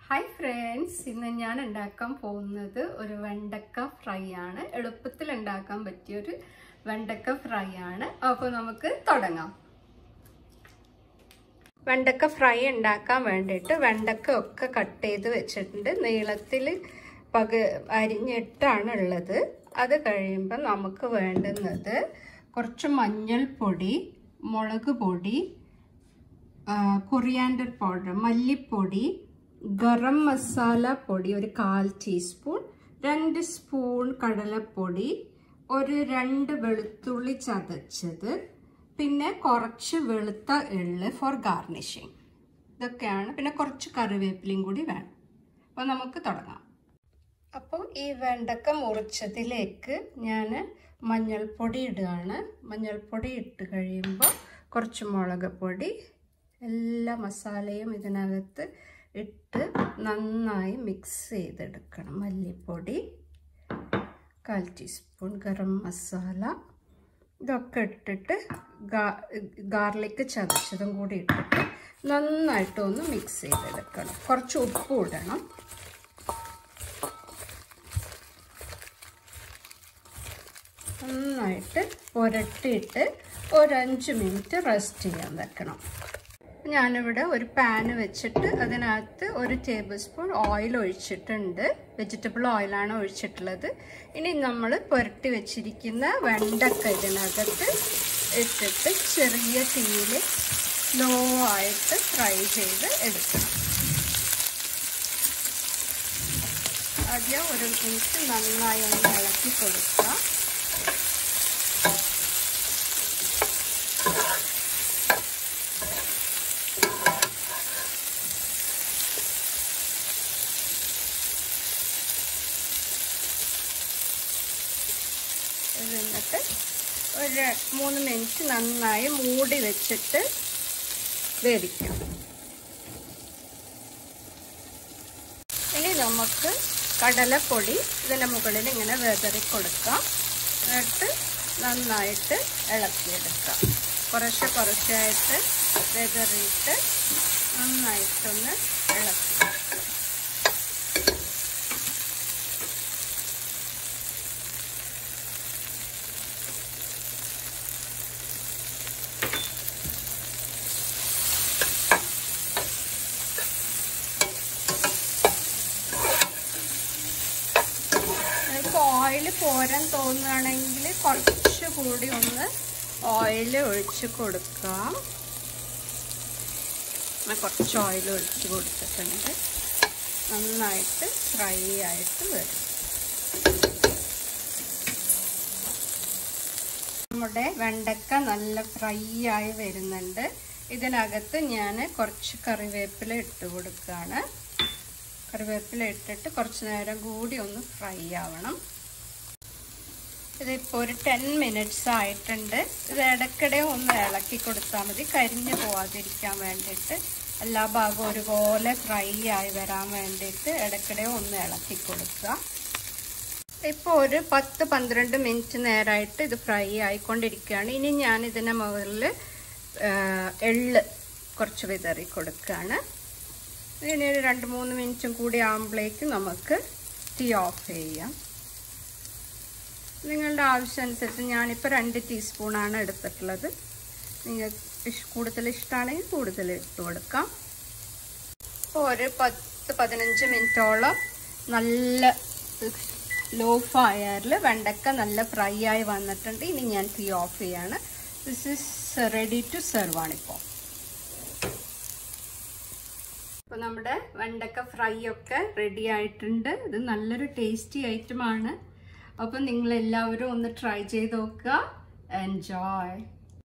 hi friends ഇന്ന് ഞാൻ ഉണ്ടാക്കാൻ പോകുന്നത് ഒരു വെണ്ടക്ക ഫ്രൈ ആണ് എളുപ്പത്തിൽ ഉണ്ടാക്കാൻ പറ്റിയൊരു വെണ്ടക്ക ഫ്രൈ ആണ് അപ്പോൾ നമുക്ക് തുടങ്ങാം വെണ്ടക്ക ഫ്രൈ ഉണ്ടാക്കാൻ വേണ്ടിയിട്ട് വെണ്ടക്ക ഒക്കെ കട്ട് ചെയ്ത് വെച്ചിട്ടുണ്ട് നീളത്തിൽ പക അരിഞ്ഞിട്ടാണ് ഉള്ളത് അത് കഴിയുമ്പോൾ നമുക്ക് വേണ്ടുന്നത് കുറച്ച് മഞ്ഞൾപ്പൊടി മുളക് പൊടി കൊറിയാൻഡർ പൗഡർ മല്ലിപ്പൊടി ഗരം മസാല പൊടി ഒരു കാൽ ടീസ്പൂൺ രണ്ട് സ്പൂൺ കടലപ്പൊടി ഒരു രണ്ട് വെളുത്തുള്ളി ചതച്ചത് പിന്നെ കുറച്ച് വെളുത്ത എള്ള് ഫോർ ഗാർണിഷിങ് ഇതൊക്കെയാണ് പിന്നെ കുറച്ച് കറിവേപ്പിലയും കൂടി വേണം അപ്പോൾ നമുക്ക് തുടങ്ങാം അപ്പോൾ ഈ വെണ്ടക്ക മുറിച്ചതിലേക്ക് ഞാൻ മഞ്ഞൾപ്പൊടി ഇടുകയാണ് മഞ്ഞൾപ്പൊടി ഇട്ട് കഴിയുമ്പോൾ കുറച്ച് മുളക് പൊടി എല്ലാ മസാലയും ഇതിനകത്ത് ഇട്ട് നന്നായി മിക്സ് ചെയ്തെടുക്കണം മല്ലിപ്പൊടി കാൽ ടീസ്പൂൺ ഗരം മസാല ഇതൊക്കെ ഇട്ടിട്ട് ഗാർലിക്ക് ചതച്ചതും കൂടി ഇട്ടിട്ട് നന്നായിട്ട് ഒന്ന് മിക്സ് ചെയ്തെടുക്കണം കുറച്ച് ഉപ്പ് ഇടണം നന്നായിട്ട് പുരട്ടിയിട്ട് ഒരു അഞ്ച് മിനിറ്റ് റെസ്റ്റ് ചെയ്യാൻ വെക്കണം ഞാനിവിടെ ഒരു പാന് വെച്ചിട്ട് അതിനകത്ത് ഒരു ടേബിൾ സ്പൂൺ ഓയിൽ ഒഴിച്ചിട്ടുണ്ട് വെജിറ്റബിൾ ഓയിലാണ് ഒഴിച്ചിട്ടുള്ളത് ഇനി നമ്മൾ പുരട്ടി വെച്ചിരിക്കുന്ന വെണ്ടക്ക ഇതിനകത്ത് ഇട്ടിട്ട് ചെറിയ തീയിൽ സ്ലോ ആയിട്ട് ഫ്രൈ ചെയ്ത് എടുക്കണം ആദ്യം ഒരു മിനിറ്റ് നന്നായി ഒന്ന് ഇളക്കി കൊടുക്കുക എന്നിട്ട് ഒരു മൂന്ന് മിനിറ്റ് നന്നായി മൂടി വെച്ചിട്ട് വേവിക്കാം ഇനി നമുക്ക് കടലപ്പൊടി ഇതിൻ്റെ മുകളിൽ ഇങ്ങനെ വെതറി കൊടുക്കാം എന്നിട്ട് നന്നായിട്ട് ഇളക്കിയെടുക്കാം കുറച്ച് കുറച്ചായിട്ട് വെതറിയിട്ട് നന്നായിട്ടൊന്ന് ഇളക്കി നിങ്ങൾക്ക് ഓയിൽ പോരാൻ തോന്നുകയാണെങ്കിൽ കുറച്ച് കൂടി ഒന്ന് ഓയിൽ ഒഴിച്ച് കൊടുക്കാം കുറച്ച് ഓയിൽ ഒഴിച്ച് കൊടുത്തിട്ടുണ്ട് നന്നായിട്ട് ഫ്രൈ ആയിട്ട് വരും നമ്മുടെ വെണ്ടക്ക നല്ല ഫ്രൈ ആയി വരുന്നുണ്ട് ഇതിനകത്ത് ഞാൻ കുറച്ച് കറിവേപ്പില ഇട്ട് കൊടുക്കുകയാണ് കറിവേപ്പില ഇട്ടിട്ട് കുറച്ച് നേരം കൂടി ഒന്ന് ഫ്രൈ ആവണം ഇതിപ്പോൾ ഒരു ടെൻ മിനിറ്റ്സ് ആയിട്ടുണ്ട് ഇത് ഇടയ്ക്കിടെ ഒന്ന് ഇളക്കി കൊടുത്താൽ മതി കരിഞ്ഞു പോവാതിരിക്കാൻ വേണ്ടിയിട്ട് എല്ലാ ഭാഗവും ഒരുപോലെ ഫ്രൈ ആയി വരാൻ വേണ്ടിയിട്ട് ഇടയ്ക്കിടെ ഒന്ന് ഇളക്കി കൊടുക്കുക ഇപ്പോൾ ഒരു പത്ത് പന്ത്രണ്ട് മിനിറ്റ് നേരമായിട്ട് ഇത് ഫ്രൈ ആയിക്കൊണ്ടിരിക്കുകയാണ് ഇനി ഞാൻ ഇതിൻ്റെ മുകളിൽ എള്ള് കുറച്ച് വിതറി കൊടുക്കുകയാണ് ഇനി ഒരു രണ്ട് മൂന്ന് മിനിറ്റും കൂടി ആകുമ്പോഴേക്ക് നമുക്ക് ടീ ഓഫ് ചെയ്യാം നിങ്ങളുടെ ആവശ്യമനുസരിച്ച് ഞാനിപ്പോൾ രണ്ട് ടീസ്പൂണാണ് എടുത്തിട്ടുള്ളത് നിങ്ങൾ കൂടുതൽ ഇഷ്ടമാണെങ്കിൽ കൂടുതൽ ഇട്ട് കൊടുക്കാം ഇപ്പോൾ ഒരു പത്ത് പതിനഞ്ച് മിനിറ്റോളം നല്ല ലോ ഫയറിൽ വെണ്ടക്ക നല്ല ഫ്രൈ ആയി വന്നിട്ടുണ്ട് ഇനി ഞാൻ ടീ ഓഫ് ചെയ്യാണ് this is ready to serve ആണിപ്പോൾ അപ്പോൾ നമ്മുടെ വെണ്ടക്ക ഫ്രൈ ഒക്കെ റെഡി ആയിട്ടുണ്ട് ഇത് നല്ലൊരു ടേസ്റ്റി ഐറ്റമാണ് അപ്പം നിങ്ങൾ എല്ലാവരും ഒന്ന് ട്രൈ ചെയ്ത് നോക്കുക എൻജോയ്